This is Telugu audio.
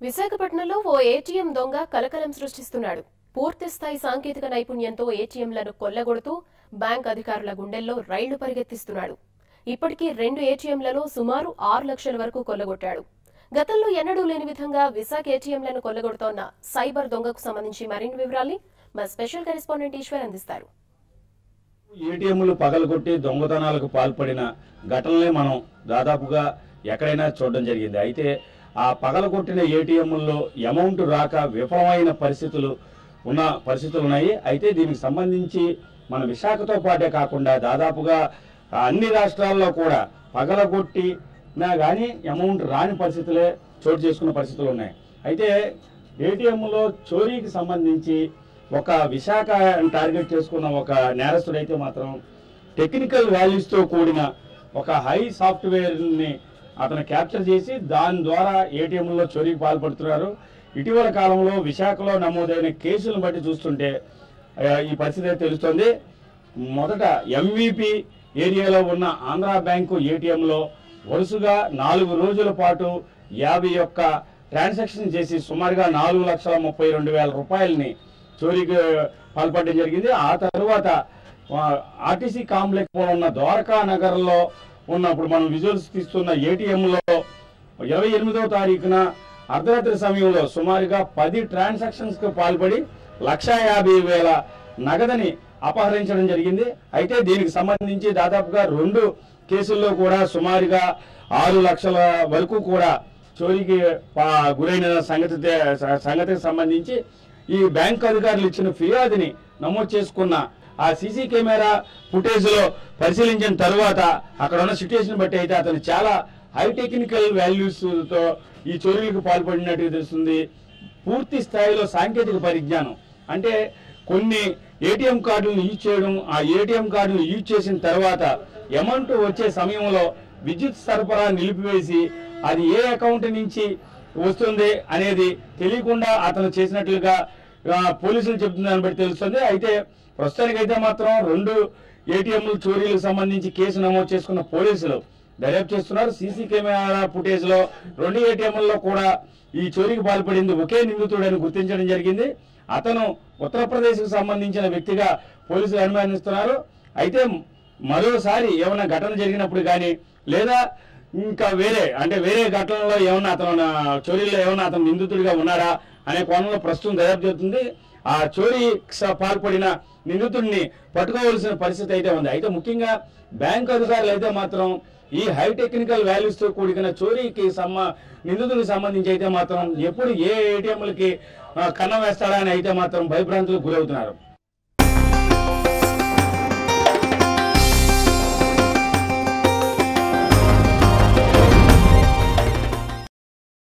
విశాఖపట్నంలో ఓ ఏటీఎం దొంగ కలకలం సృష్టిస్తున్నాడు పూర్తి స్థాయి సాంకేతిక నైపుణ్యంతో ఏటీఎంలను కొల్లగొడుతూ బ్యాంక్ అధికారుల గుండెల్లో రైళ్లు పరిగెత్తిస్తున్నాడు ఇప్పటికీ రెండు ఏటీఎంలలో సుమారు ఆరు లక్షల వరకు కొల్లగొట్టాడు గతంలో ఎన్నడూ లేని విధంగా విశాఖ ఏటీఎంలను కొల్లగొడుతోన్న సైబర్ దొంగకు సంబంధించి మరిన్ని వివరాల్ని మా స్పెషల్ కరెస్పాండెంట్ ఈశ్వర్ అందిస్తారు ఏటీఎంలు పగలగొట్టి దొంగతనాలకు పాల్పడిన ఘటనలే మనం దాదాపుగా ఎక్కడైనా చూడడం జరిగింది అయితే ఆ పగలగొట్టిన ఏటీఎంల్లో అమౌంట్ రాక విఫలమైన పరిస్థితులు ఉన్న పరిస్థితులు ఉన్నాయి అయితే దీనికి సంబంధించి మన విశాఖతో పాటే కాకుండా దాదాపుగా అన్ని రాష్ట్రాల్లో కూడా పగలగొట్టినా కానీ అమౌంట్ రాని పరిస్థితులే చోటు చేసుకున్న పరిస్థితులు ఉన్నాయి అయితే ఏటీఎంలో చోరీకి సంబంధించి ఒక విశాఖ టార్గెట్ చేసుకున్న ఒక నేరస్తుడైతే మాత్రం టెక్నికల్ వాల్యూస్తో కూడిన ఒక హై సాఫ్ట్వేర్ని అతను క్యాప్చర్ చేసి దాని ద్వారా ఏటీఎంలో చోరీకి పాల్పడుతున్నారు ఇటీవల కాలంలో విశాఖలో నమోదైన కేసులను బట్టి చూస్తుంటే ఆ, ఈ పరిస్థితి అయితే తెలుస్తోంది మొదట ఎంవిపి ఏరియాలో ఉన్న ఆంధ్ర బ్యాంకు ఏటీఎంలో వరుసగా నాలుగు రోజుల పాటు యాభై ఒక్క ట్రాన్సాక్షన్ చేసి సుమారుగా నాలుగు లక్షల ముప్పై రెండు వేల రూపాయలని చోరీకి పాల్పడడం జరిగింది ఆ తర్వాత ఆర్టీసీ కాంప్లెక్స్ లో ఉన్న ద్వారకా నగర్లో ఉన్నప్పుడు మనం విజువల్స్ తీస్తున్న ఏటీఎంలో ఇరవై ఎనిమిదవ తారీఖున అర్ధరాత్రి సమయంలో సుమారుగా పది ట్రాన్సాక్షన్స్ కు పాల్పడి లక్షా యాభై వేల నగదని అపహరించడం జరిగింది అయితే దీనికి సంబంధించి దాదాపుగా రెండు కేసుల్లో కూడా సుమారుగా ఆరు లక్షల వరకు కూడా చోరీకి పా- గురైన సంగతి తే- సంగతికి సంబంధించి ఈ బ్యాంక్ అధికారులు ఇచ్చిన ఫిర్యాదుని నమోదు చేసుకున్న ఆ సీసీ కెమెరా ఫుటేజ్ లో పరిశీలించిన తరువాత అక్కడ ఉన్న సిచ్యుయేషన్ బట్టి అయితే అతను చాలా హై టెక్నికల్ వాల్యూస్ తో ఈ చోరీలకు పాల్పడినట్టు తెలుస్తుంది పూర్తి స్థాయిలో సాంకేతిక పరిజ్ఞానం అంటే కొన్ని ఏటీఎం కార్డులను యూజ్ చేయడం ఆ ఏటీఎం కార్డును యూజ్ చేసిన తర్వాత అమౌంట్ వచ్చే సమయంలో విద్యుత్ సరఫరా నిలిపివేసి అది ఏ అకౌంట్ నుంచి వస్తుంది అనేది తెలియకుండా అతను చేసినట్లుగా ఆ, పోలీసులు చెప్తున్న దాన్ని బట్టి తెలుస్తుంది అయితే ప్రస్తుతానికైతే మాత్రం రెండు ఏటీఎంలు చోరీలకు సంబంధించి కేసు నమోదు చేసుకున్న పోలీసులు దర్యాప్తు చేస్తున్నారు సీసీ కెమెరా ఫుటేజ్ లో రెండు ఏటీఎంలలో కూడా ఈ చోరీకి పాల్పడింది ఒకే నిందితుడని గుర్తించడం జరిగింది అతను ఉత్తరప్రదేశ్ కు సంబంధించిన వ్యక్తిగా పోలీసులు అనుమానిస్తున్నారు అయితే మరోసారి ఏమైనా ఘటన జరిగినప్పుడు కానీ లేదా ఇంకా వేరే అంటే వేరే ఘటనలో ఏమన్నా అతను నా చోరీలో ఏమన్నా అతను నిందితుడిగా ఉన్నాడా అనే కోణంలో ప్రస్తుతం దర్యాప్తు జరుగుతుంది ఆ చోరీ స- పాల్పడిన నిందితుడిని పట్టుకోవాల్సిన పరిస్థితి అయితే ఉంది అయితే ముఖ్యంగా బ్యాంక్ అధికారులు అయితే మాత్రం ఈ హై టెక్నికల్ వాల్యూస్ తో కూడిన చోరీకి సంబ నిందితుడికి సంబంధించి అయితే మాత్రం ఎప్పుడు ఏ ఏటీఎంలకి కన్నం వేస్తాడా అని అయితే మాత్రం భయభ్రాంతులకు గురవుతున్నారు